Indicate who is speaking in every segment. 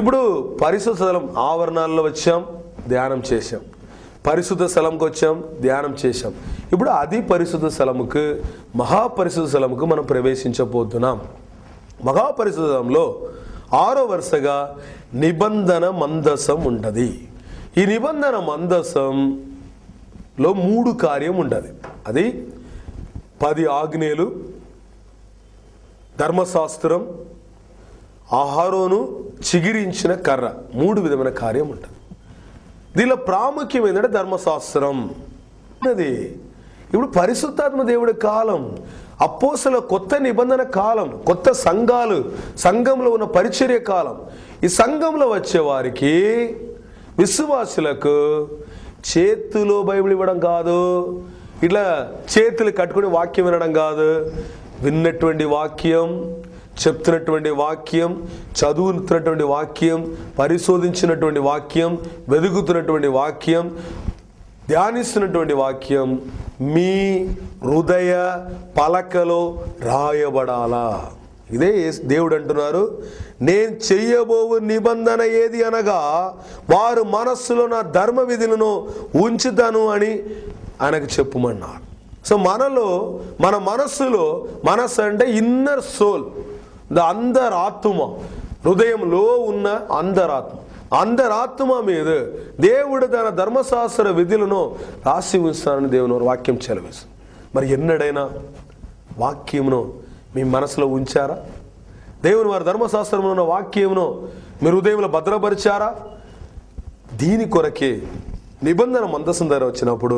Speaker 1: ఇప్పుడు పరిశుద్ధ స్థలం ఆవరణాల్లో వచ్చాం ధ్యానం చేశాం పరిశుద్ధ స్థలంకి వచ్చాం ధ్యానం చేశాం ఇప్పుడు అది పరిశుద్ధ స్థలముకు మహాపరిశుద్ధ స్థలముకు మనం ప్రవేశించబోతున్నాం మహాపరిశుద్ధ స్థలంలో ఆరో వరుసగా నిబంధన మందసం ఉంటుంది ఈ నిబంధన మందసంలో మూడు కార్యం ఉంటుంది అది పది ఆజ్ఞలు ధర్మశాస్త్రం ఆహారోను చిగిరించిన కర్ర మూడు విధమైన కార్యం ఉంటుంది దీనిలో ప్రాముఖ్యం ఏంటంటే ధర్మశాస్త్రం అది ఇప్పుడు పరిశుద్ధాత్మ దేవుడి కాలం అప్పోసల కొత్త నిబంధన కాలం కొత్త సంఘాలు సంఘంలో ఉన్న పరిచర్య కాలం ఈ సంఘంలో వచ్చే వారికి విశ్వాసులకు చేతిలో బైబిల్ ఇవ్వడం కాదు ఇట్లా చేతులు కట్టుకుని వాక్యం వినడం కాదు విన్నటువంటి వాక్యం చెప్తున్నటువంటి వాక్యం చదువుతున్నటువంటి వాక్యం పరిశోధించినటువంటి వాక్యం వెదుగుతున్నటువంటి వాక్యం ధ్యానిస్తున్నటువంటి వాక్యం మీ హృదయ పలకలో రాయబడాలా ఇదే యేసు- దేవుడు అంటున్నారు నేను చెయ్యబోవు నిబంధన ఏది అనగా వారు మనస్సులో నా ధర్మ విధులను ఉంచుతాను అని ఆయనకు చెప్పుమన్నారు సో మనలో మన మనస్సులో మనస్సు అంటే ఇన్నర్ సోల్ ద అందరాత్మ హృదయంలో ఉన్న అందరాత్మ అందరాత్మ మీద దేవుడు తన ధర్మశాస్త్ర విధులను రాసి ఉంచుతానని దేవుని వారి వాక్యం చెలవేస్తుంది మరి ఎన్నడైనా వాక్యమును మీ మనసులో ఉంచారా దేవుని వారి ధర్మశాస్త్రంలో ఉన్న వాక్యమును మీ హృదయంలో భద్రపరిచారా దీని కొరకే నిబంధన మందసం ధర వచ్చినప్పుడు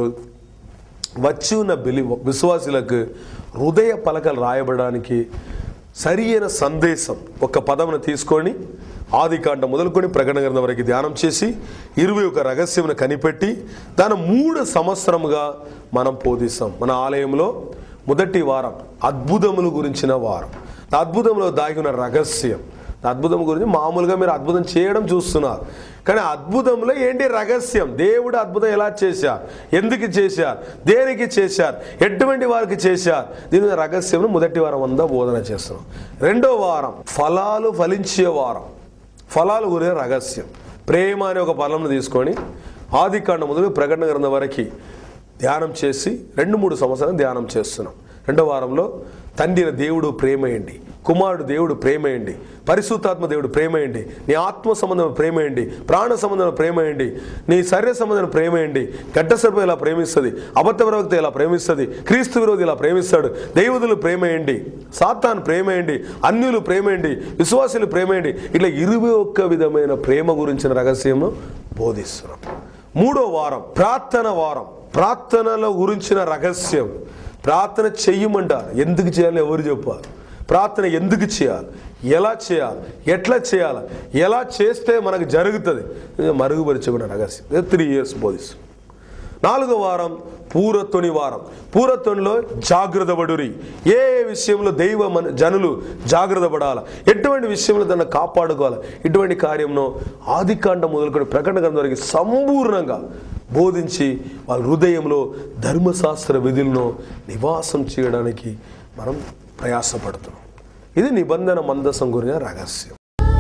Speaker 1: వచ్చి ఉన్న బిలి విశ్వాసులకు హృదయ పలకలు రాయబడడానికి సరి అయిన సందేశం ఒక పదమును తీసుకొని ఆది కాండ మొదలుకొని ప్రకటన గ్రంథం వరకు ధ్యానం చేసి ఇరవై ఒక రహస్యమును కనిపెట్టి దాని మూడు సంవత్సరముగా మనం బోధిస్తాం మన ఆలయంలో మొదటి వారం అద్భుతముల గురించిన వారం ఆ అద్భుతంలో దాగి ఉన్న రహస్యం ఆ అద్భుతం గురించి మామూలుగా మీరు అద్భుతం చేయడం చూస్తున్నారు కానీ ఆ అద్భుతంలో ఏంటి రహస్యం దేవుడు అద్భుతం ఎలా చేశారు ఎందుకు చేశారు దేనికి చేశారు ఎటువంటి వారికి చేశారు దీని మీద రహస్యం మొదటి వారం అంతా బోధన చేస్తున్నాం రెండో వారం ఫలాలు ఫలించే వారం ఫలాలు గురే రహస్యం ప్రేమ అనే ఒక ఫలంను తీసుకొని ఆది కాండ మొదలు ప్రకటన గ్రంథం వరకు ధ్యానం చేసి రెండు మూడు సంవత్సరాలు ధ్యానం చేస్తున్నాం రెండో వారంలో తండ్రి దేవుడు ప్రేమయండి కుమారుడు దేవుడు ప్రేమయండి పరిశుద్ధాత్మ దేవుడు ప్రేమయండి నీ ఆత్మ సంబంధం ప్రేమయండి ప్రాణ సంబంధం ప్రేమయండి నీ శరీర సంబంధం ప్రేమయండి గడ్డ సర్పం ఇలా ప్రేమిస్తుంది అబద్ధ ప్రవక్త ఇలా ప్రేమిస్తుంది క్రీస్తు విరోధి ఇలా ప్రేమిస్తాడు దైవదులు ప్రేమయండి సాతాన్ ప్రేమయండి అన్యులు ప్రేమయండి విశ్వాసులు ప్రేమయండి ఇట్లా ఇరవై ఒక్క విధమైన ప్రేమ గురించిన రహస్యము బోధిస్తున్నాం మూడో వారం ప్రార్థన వారం ప్రార్థనల గురించిన రహస్యం ప్రార్థన చెయ్యమంటారు ఎందుకు చేయాలి ఎవరు చెప్పారు ప్రార్థన ఎందుకు చేయాలి ఎలా చేయాలి ఎట్లా చేయాలి ఎలా చేస్తే మనకు జరుగుతుంది ఇది మరుగుపరిచబడిన రహస్యం ఇది త్రీ ఇయర్స్ బోధిస్తుంది నాలుగో వారం పూరత్తుని వారం పూరత్తునిలో జాగ్రత్త పడురి ఏ ఏ విషయంలో దైవ మన జనులు జాగ్రత్త పడాలి ఎటువంటి విషయంలో దాన్ని కాపాడుకోవాలి ఇటువంటి కార్యంలో ఆదికాండం మొదలుకొని ప్రకటన గ్రంథం వరకు సంపూర్ణంగా బోధించి వాళ్ళ హృదయంలో ధర్మశాస్త్ర విధులను నివాసం చేయడానికి మనం ప్రయాసపడుతున్నాం ఇది నిబంధన మందసం గురిన రహస్యం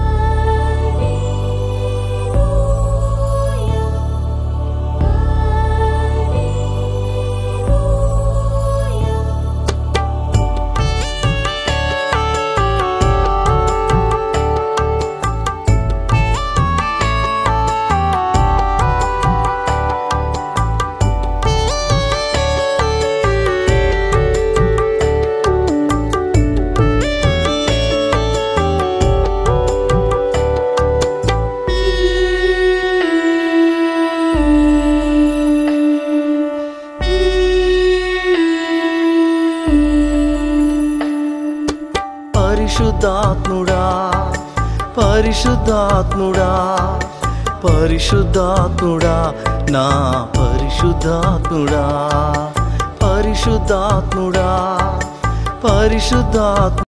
Speaker 2: పరిశుద్ధాత్ముడా పరిశుద్ధాత్ముడా పరిశుద్ధాత్ముడా నా పరిశుద్ధాత్ముడా పరిశుద్ధాత్ముడా పరిశుద్ధాత్మ